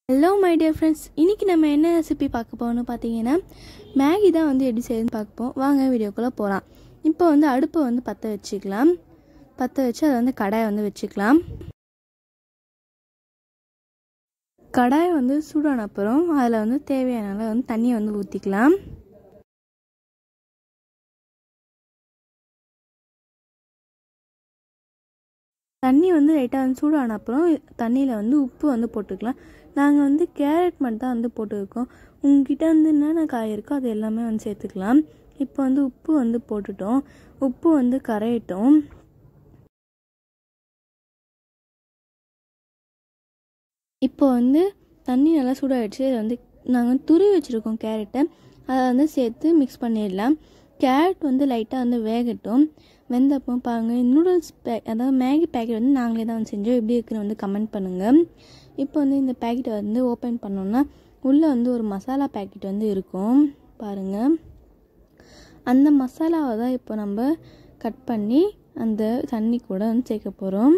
hello my dear friends இன்றைக்கி நம்ம என்ன ரெசிபி பார்க்க போகணும்னு பார்த்தீங்கன்னா மேகி தான் வந்து எப்படி செய்யுதுன்னு பார்க்க போகிறோம் வாங்க வீடியோக்குள்ளே போகலாம் இப்போ வந்து அடுப்பை வந்து பற்ற வச்சுக்கலாம் பற்ற வச்சு அதை வந்து கடாயை வந்து வச்சுக்கலாம் கடாய் வந்து சூடான அப்புறம் அதில் வந்து தேவையான அளவு வந்து தண்ணியை வந்து ஊற்றிக்கலாம் தண்ணி வந்து லைட்டாக வந்து சூடான அப்புறம் தண்ணியில் வந்து உப்பு வந்து போட்டுக்கலாம் நாங்கள் வந்து கேரட் மட்டும் தான் வந்து போட்டுருக்கோம் உங்ககிட்ட வந்து என்னென்ன காய் இருக்கோ அது எல்லாமே வந்து சேர்த்துக்கலாம் இப்போ வந்து உப்பு வந்து போட்டுட்டோம் உப்பு வந்து கரையட்டும் இப்போ வந்து தண்ணி நல்லா சூடாகிடுச்சு அதை வந்து நாங்கள் துருவி வச்சுருக்கோம் கேரட்டை அதை வந்து சேர்த்து மிக்ஸ் பண்ணிடலாம் கேரட் வந்து லைட்டாக வந்து வேகட்டும் வெந்தப்போ பாருங்கள் நூடுல்ஸ் பேக் அதாவது மேகி பேக்கெட் வந்து நாங்களே தான் வந்து செஞ்சோம் எப்படி இருக்குன்னு வந்து கமெண்ட் பண்ணுங்கள் இப்போ வந்து இந்த பேக்கெட்டை வந்து ஓப்பன் பண்ணோன்னா உள்ளே வந்து ஒரு மசாலா பேக்கெட் வந்து இருக்கும் பாருங்கள் அந்த மசாலாவை தான் இப்போ நம்ம கட் பண்ணி அந்த தண்ணி கூட வந்து சேர்க்க போகிறோம்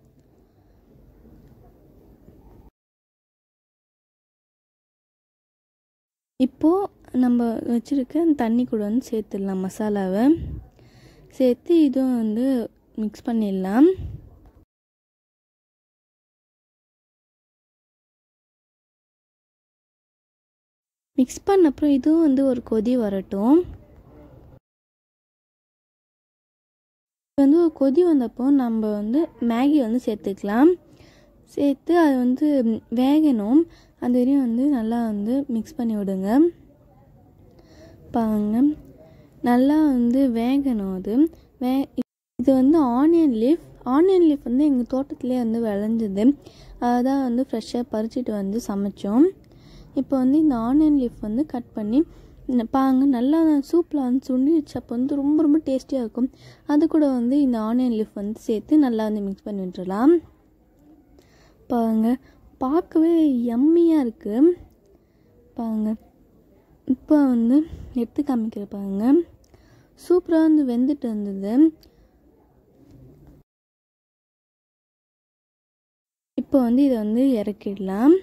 இப்போது நம்ம வச்சுருக்க அந்த தண்ணி கூட வந்து சேர்த்துடலாம் மசாலாவை சேர்த்து இதுவும் வந்து மிக்ஸ் பண்ணிடலாம் மிக்ஸ் பண்ண அப்புறம் இதுவும் வந்து ஒரு கொதி வரட்டும் வந்து ஒரு கொதி வந்தப்போ நம்ம வந்து மேகி வந்து சேர்த்துக்கலாம் சேர்த்து அது வந்து வேகணும் அது வரையும் வந்து நல்லா வந்து மிக்ஸ் பண்ணி விடுங்க பாருங்க நல்லா வந்து வேகணும் அது வே இது வந்து ஆனியன் லீஃப் ஆனியன் லீஃப் வந்து எங்கள் தோட்டத்திலே வந்து விளைஞ்சது அதான் வந்து ஃப்ரெஷ்ஷாக பறிச்சுட்டு வந்து சமைச்சோம் இப்போ வந்து இந்த ஆனியன் லீஃப் வந்து கட் பண்ணி பாங்க நல்லா சூப்பில் வந்து சுண்டிடுச்சு அப்போ வந்து ரொம்ப ரொம்ப டேஸ்டியாக இருக்கும் அது கூட வந்து இந்த ஆனியன் லீஃப் வந்து சேர்த்து நல்லா வந்து மிக்ஸ் பண்ணி விட்டுறலாம் பாருங்க பார்க்கவே எம்மியாக இருக்குது பாருங்க இப்போ வந்து எடுத்து காமிக்கிற பாருங்க சூப்பராக வந்து வெந்துட்டு இருந்தது இப்போ வந்து இதை வந்து இறக்கிடலாம்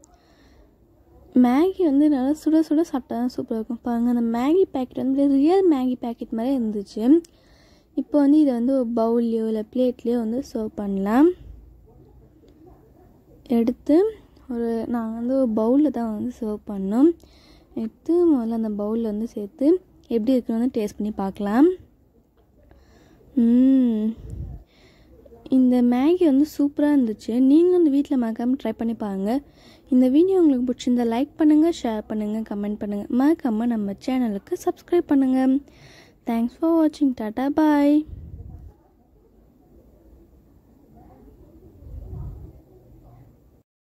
மேகி வந்து நல்லா சுட சுட சாப்பிட்டா தான் சூப்பராக இருக்கும் பாருங்கள் அந்த மேகி பேக்கெட் வந்து ரியல் மேகி பேக்கெட் மாதிரி இருந்துச்சு இப்போ வந்து இதை வந்து ஒரு பவுல்லையோ இல்லை பிளேட்லேயோ வந்து சர்வ் பண்ணலாம் எடுத்து ஒரு நாங்கள் வந்து ஒரு பவுலில் தான் வந்து சர்வ் பண்ணோம் எடுத்து முதல்ல அந்த பவுலில் வந்து சேர்த்து எப்படி இருக்குன்னு வந்து டேஸ்ட் பண்ணி பார்க்கலாம் இந்த மேகி வந்து சூப்பராக இருந்துச்சு நீங்களும் இந்த வீட்டில் மறக்காமல் ட்ரை பண்ணி பாருங்கள் இந்த வீடியோ உங்களுக்கு பிடிச்சிருந்தா லைக் பண்ணுங்கள் ஷேர் பண்ணுங்கள் கமெண்ட் பண்ணுங்கள் மறக்காமல் நம்ம சேனலுக்கு சப்ஸ்கிரைப் பண்ணுங்கள் தேங்க்ஸ் ஃபார் வாட்சிங் டாட்டா பாய்